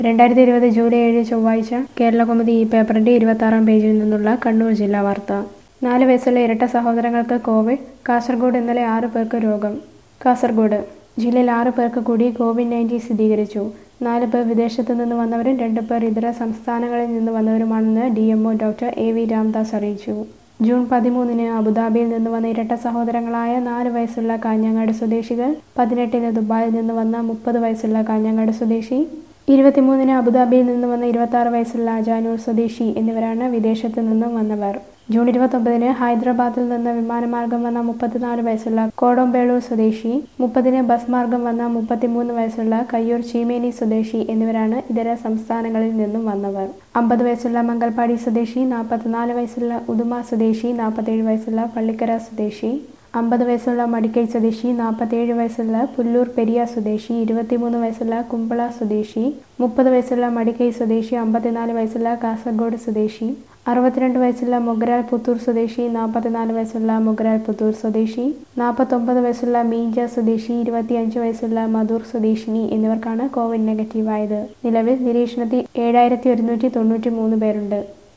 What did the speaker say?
രണ്ടായിരത്തി ഇരുപത് ജൂലൈ ഏഴ് ചൊവ്വാഴ്ച കേരളകൗമുദി ഈ പേപ്പറിന്റെ ഇരുപത്താറാം പേജിൽ നിന്നുള്ള കണ്ണൂർ ജില്ലാ വാർത്ത നാല് വയസ്സുള്ള ഇരട്ട സഹോദരങ്ങൾക്ക് കോവിഡ് കാസർഗോഡ് ഇന്നലെ ആറ് പേർക്ക് രോഗം കാസർഗോഡ് ജില്ലയിൽ ആറ് പേർക്ക് കൂടി കോവിഡ് നയൻറ്റീൻ സ്ഥിരീകരിച്ചു നാല് പേർ വിദേശത്തു നിന്ന് വന്നവരും രണ്ട് പേർ ഇതര സംസ്ഥാനങ്ങളിൽ നിന്ന് വന്നവരുമാണെന്ന് D M O doctor A V Ramdas അറിയിച്ചു ജൂൺ പതിമൂന്നിന് അബുദാബിയിൽ നിന്ന് വന്ന ഇരട്ട സഹോദരങ്ങളായ നാല് വയസ്സുള്ള കാഞ്ഞങ്ങാട് സ്വദേശികൾ പതിനെട്ടിന് ദുബായിൽ നിന്ന് വന്ന മുപ്പത് വയസ്സുള്ള കാഞ്ഞങ്ങാട് സ്വദേശി ഇരുപത്തിമൂന്നിന് അബുദാബിയിൽ നിന്ന് വന്ന ഇരുപത്തി ആറ് വയസ്സുള്ള അജാനൂർ സ്വദേശി എന്നിവരാണ് വിദേശത്ത് നിന്നും വന്നവർ ജൂൺ ഇരുപത്തൊമ്പതിന് ഹൈദരാബാദിൽ നിന്ന് വിമാനമാർഗം വന്ന മുപ്പത്തിനാല് വയസ്സുള്ള കോടോംബേളൂർ സ്വദേശി മുപ്പതിന് ബസ് മാർഗം വന്ന മുപ്പത്തിമൂന്ന് വയസ്സുള്ള കയ്യൂർ ചീമേനി സ്വദേശി എന്നിവരാണ് ഇതര സംസ്ഥാനങ്ങളിൽ നിന്നും വന്നവർ അമ്പത് വയസ്സുള്ള മംഗൽപാടി സ്വദേശി നാൽപ്പത്തിനാല് വയസ്സുള്ള ഉദുമ സ്വദേശി നാൽപ്പത്തേഴ് വയസ്സുള്ള പള്ളിക്കര സ്വദേശി അമ്പത് വയസ്സുള്ള മടിക്കൈ സ്വദേശി നാൽപ്പത്തേഴ് വയസ്സുള്ള പുല്ലൂർ പെരിയ സ്വദേശി ഇരുപത്തിമൂന്ന് വയസ്സുള്ള കുമ്പള സ്വദേശി മുപ്പത് വയസ്സുള്ള മടിക്കൈ സ്വദേശി അമ്പത്തിനാല് വയസ്സുള്ള കാസർഗോഡ് സ്വദേശി അറുപത്തിരണ്ട് വയസ്സുള്ള മൊഗ്രാൽ പുത്തൂർ സ്വദേശി നാൽപ്പത്തിനാല് വയസ്സുള്ള മൊഗ്രാൽ പുത്തൂർ സ്വദേശി നാൽപ്പത്തൊമ്പത് വയസ്സുള്ള മീഞ്ച സ്വദേശി ഇരുപത്തിയഞ്ച് വയസ്സുള്ള മധൂർ സ്വദേശിനി എന്നിവർക്കാണ് കോവിഡ് നെഗറ്റീവായത് നിലവിൽ നിരീക്ഷണത്തിൽ ഏഴായിരത്തി ഒരുന്നൂറ്റി തൊണ്ണൂറ്റി മൂന്ന് പേരുണ്ട്